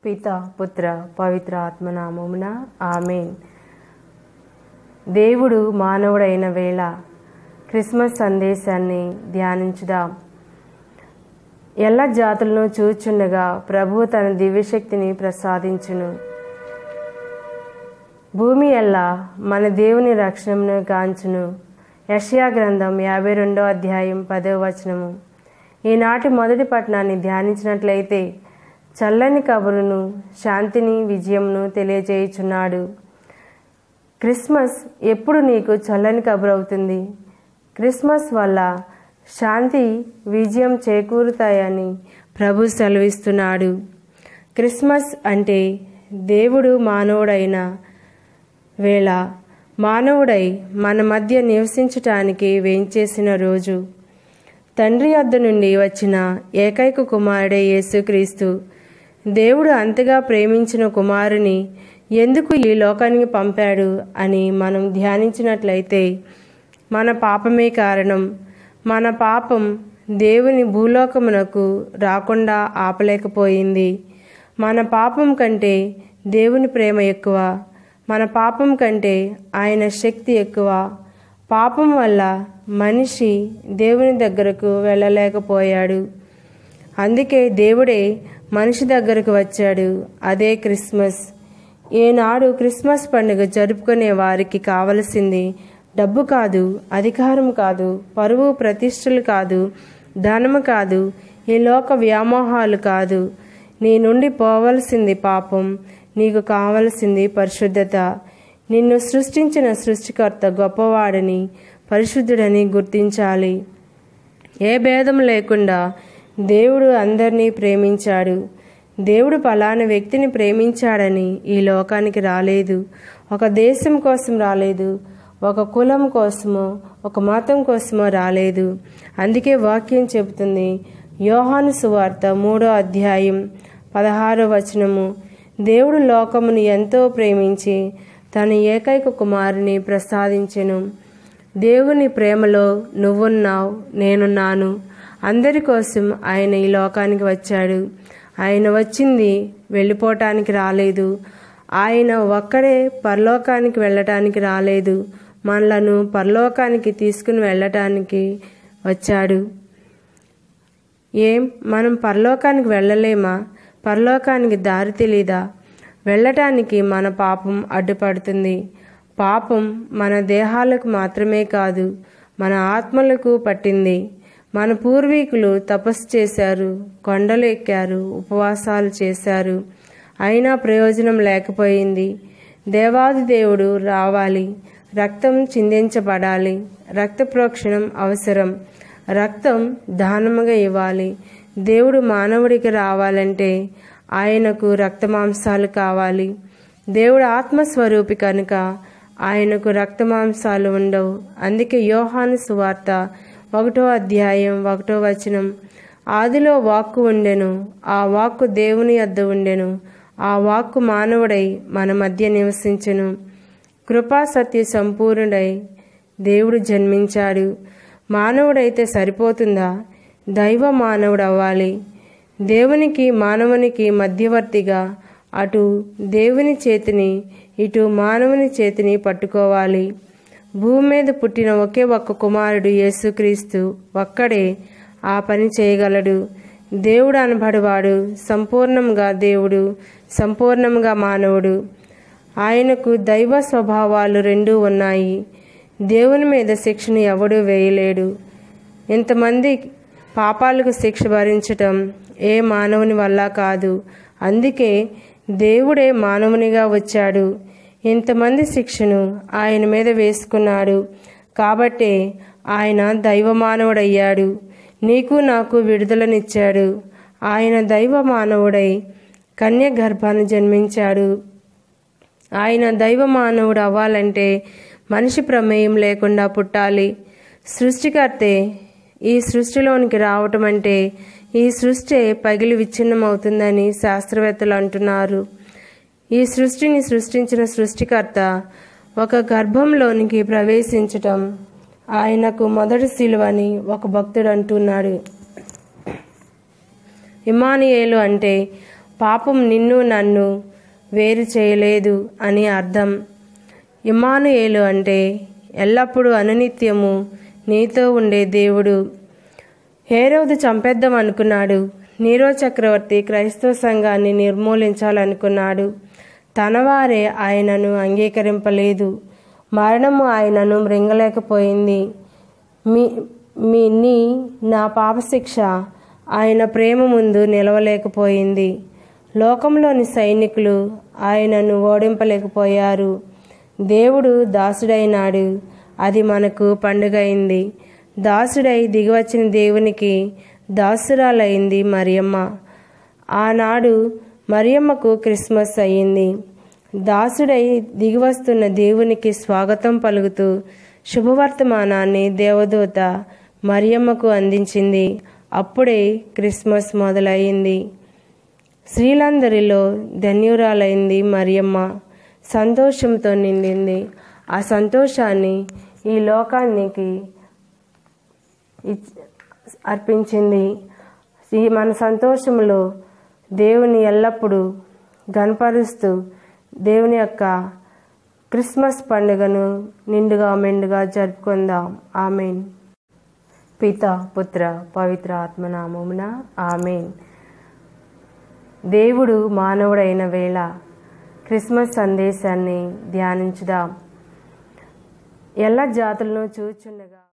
పిత పుత్ర పవిత్ర ఆత్మనామమున ఆమెన్ దేవుడు మానవుడైన వేళ క్రిస్మస్ సందేశాన్ని ధ్యానించుదాం ఎల్ల జాతులను చూచుండగా ప్రభువు తన దివ్యశక్తిని ప్రసాదించును భూమి ఎల్లా మన దేవుని రక్షణను గాంచును యషయా గ్రంథం యాభై రెండో అధ్యాయం పదో వచనము ఈనాటి మొదటి పట్టణాన్ని ధ్యానించినట్లయితే చల్లని కబురును శాంతిని విజయంను తెలియజేయుచున్నాడు క్రిస్మస్ ఎప్పుడు నీకు చల్లని కబురు అవుతుంది క్రిస్మస్ వల్ల శాంతి విజయం చేకూరుతాయని ప్రభు సెలవిస్తున్నాడు క్రిస్మస్ అంటే దేవుడు మానవుడైన వేళ మానవుడై మన మధ్య నివసించటానికి వేంచేసిన రోజు తండ్రి వద్ద నుండి వచ్చిన ఏకైక కుమారుడే యేసుక్రీస్తు దేవుడు అంతగా ప్రేమించిన కుమారుని ఎందుకు ఈ లోకానికి పంపాడు అని మనం ధ్యానించినట్లయితే మన పాపమే కారణం మన పాపం దేవుని భూలోకమునకు రాకుండా ఆపలేకపోయింది మన పాపం కంటే దేవుని ప్రేమ ఎక్కువ మన పాపం కంటే ఆయన శక్తి ఎక్కువ పాపం వల్ల మనిషి దేవుని దగ్గరకు వెళ్ళలేకపోయాడు అందుకే దేవుడే మనిషి దగ్గరకు వచ్చాడు అదే క్రిస్మస్ ఈనాడు క్రిస్మస్ పండుగ జరుపుకునే వారికి కావలసింది డబ్బు కాదు అధికారం కాదు పరువు ప్రతిష్టలు కాదు ధనము కాదు ఈ లోక వ్యామోహాలు కాదు నీ నుండి పోవలసింది పాపం నీకు కావలసింది పరిశుద్ధత నిన్ను సృష్టించిన సృష్టికర్త గొప్పవాడని పరిశుద్ధుడని గుర్తించాలి ఏ భేదం లేకుండా దేవుడు అందరినీ ప్రేమించాడు దేవుడు పలానా వ్యక్తిని ప్రేమించాడని ఈ లోకానికి రాలేదు ఒక దేశం కోసం రాలేదు ఒక కులం కోసమో ఒక మతం కోసమో రాలేదు అందుకే వాక్యం చెబుతుంది యోహాను సువార్త మూడో అధ్యాయం పదహారో వచనము దేవుడు లోకమును ఎంతో ప్రేమించి తన ఏకైక కుమారుని ప్రసాదించెను దేవుని ప్రేమలో నువ్వున్నావు నేనున్నాను అందరి కోసం ఆయన ఈ లోకానికి వచ్చాడు ఆయన వచ్చింది వెళ్ళిపోవటానికి రాలేదు ఆయన ఒక్కడే పరలోకానికి వెళ్ళటానికి రాలేదు మనలను పరలోకానికి తీసుకుని వెళ్ళటానికి వచ్చాడు ఏం మనం పరలోకానికి వెళ్ళలేమా పరలోకానికి దారి తెలీదా వెళ్ళటానికి మన పాపం అడ్డుపడుతుంది పాపం మన దేహాలకు మాత్రమే కాదు మన ఆత్మలకు పట్టింది మన పూర్వీకులు తపస్సు చేశారు కొండలు ఎక్కారు ఉపవాసాలు చేశారు అయినా ప్రయోజనం లేకపోయింది దేవాది దేవుడు రావాలి రక్తం చిందించబడాలి రక్త ప్రోక్షణం అవసరం రక్తం దానముగా ఇవ్వాలి దేవుడు మానవుడికి రావాలంటే ఆయనకు రక్తమాంసాలు కావాలి దేవుడు ఆత్మస్వరూపి కనుక ఆయనకు రక్తమాంసాలు ఉండవు అందుకే యోహాను సువార్త ఒకటో అధ్యాయం ఒకటో వచనం ఆదిలో వాక్కు ఉండెను ఆ వాక్కు దేవుని వద్ద ఉండెను ఆ వాక్కు మానవుడై మన మధ్య నివసించెను కృపా సత్య సంపూర్ణుడై దేవుడు జన్మించాడు మానవుడైతే సరిపోతుందా దైవ మానవుడు అవ్వాలి దేవునికి మానవునికి మధ్యవర్తిగా అటు దేవుని చేతిని ఇటు మానవుని చేతిని పట్టుకోవాలి భూమి మీద పుట్టిన ఒకే ఒక్క కుమారుడు యేసుక్రీస్తు ఒక్కడే ఆ పని చేయగలడు దేవుడు అనబడివాడు సంపూర్ణంగా దేవుడు సంపూర్ణంగా మానవుడు ఆయనకు దైవ స్వభావాలు రెండూ ఉన్నాయి దేవుని మీద శిక్షను ఎవడూ వేయలేడు ఇంతమంది పాపాలకు శిక్ష భరించటం ఏ మానవుని వల్ల కాదు అందుకే దేవుడే మానవునిగా వచ్చాడు ఇంతమంది శిక్షను ఆయన మీద వేసుకున్నాడు కాబట్టే ఆయన దైవ మానవుడయ్యాడు నీకు నాకు విడుదలనిచ్చాడు ఆయన దైవ మానవుడై కన్య గర్భాన్ని జన్మించాడు ఆయన దైవ మానవుడు అవ్వాలంటే మనిషి ప్రమేయం లేకుండా పుట్టాలి సృష్టికర్తే ఈ సృష్టిలోనికి రావటం అంటే ఈ సృష్టి పగిలి విచ్ఛిన్నమవుతుందని శాస్త్రవేత్తలు అంటున్నారు ఈ సృష్టిని సృష్టించిన సృష్టికర్త ఒక గర్భంలోనికి ప్రవేశించటం ఆయనకు మొదటి శిలువని ఒక భక్తుడు అంటున్నాడు ఇమానియేలు అంటే పాపం నిన్ను నన్ను వేరు చేయలేదు అని అర్థం ఇమానుయేలు అంటే ఎల్లప్పుడూ అనునిత్యము నీతో ఉండే దేవుడు హేరోదు చంపేద్దాం అనుకున్నాడు నీరో చక్రవర్తి క్రైస్తవ సంఘాన్ని నిర్మూలించాలనుకున్నాడు తనవారే ఆయనను అంగీకరింపలేదు మరణము ఆయనను మృంగలేకపోయింది మీ మీ నీ నా పాపశిక్ష ఆయన ప్రేమ ముందు నిలవలేకపోయింది లోకంలోని సైనికులు ఆయనను ఓడింపలేకపోయారు దేవుడు దాసుడైనాడు అది మనకు పండుగైంది దాసుడై దిగివచ్చిన దేవునికి దాసురాలైంది మరియమ్మ ఆనాడు మరియమ్మకు క్రిస్మస్ అయ్యింది దాసుడై దిగివస్తున్న దేవునికి స్వాగతం పలుకుతూ శుభవర్తమానాన్ని దేవదూత మరియమ్మకు అందించింది అప్పుడే క్రిస్మస్ మొదలయ్యింది స్త్రీలందరిలో ధన్యురాలైంది మరియమ్మ సంతోషంతో నిండింది ఆ సంతోషాన్ని ఈ లోకానికి ఇచ్- అర్పించింది ఈ మన సంతోషంలో దేవుని ఎల్లప్పుడూ గనపరుస్తూ దేవుని యొక్క క్రిస్మస్ పండుగను నిండుగా మెండుగా జరుపుకుందాం ఆమెన్ పిత పుత్ర పవిత్ర ఆత్మనామమున ఆమెన్ దేవుడు మానవుడైన వేళ క్రిస్మస్ సందేశాన్ని ధ్యానించుదాం ఎల్ల జాతులను చూచుండగా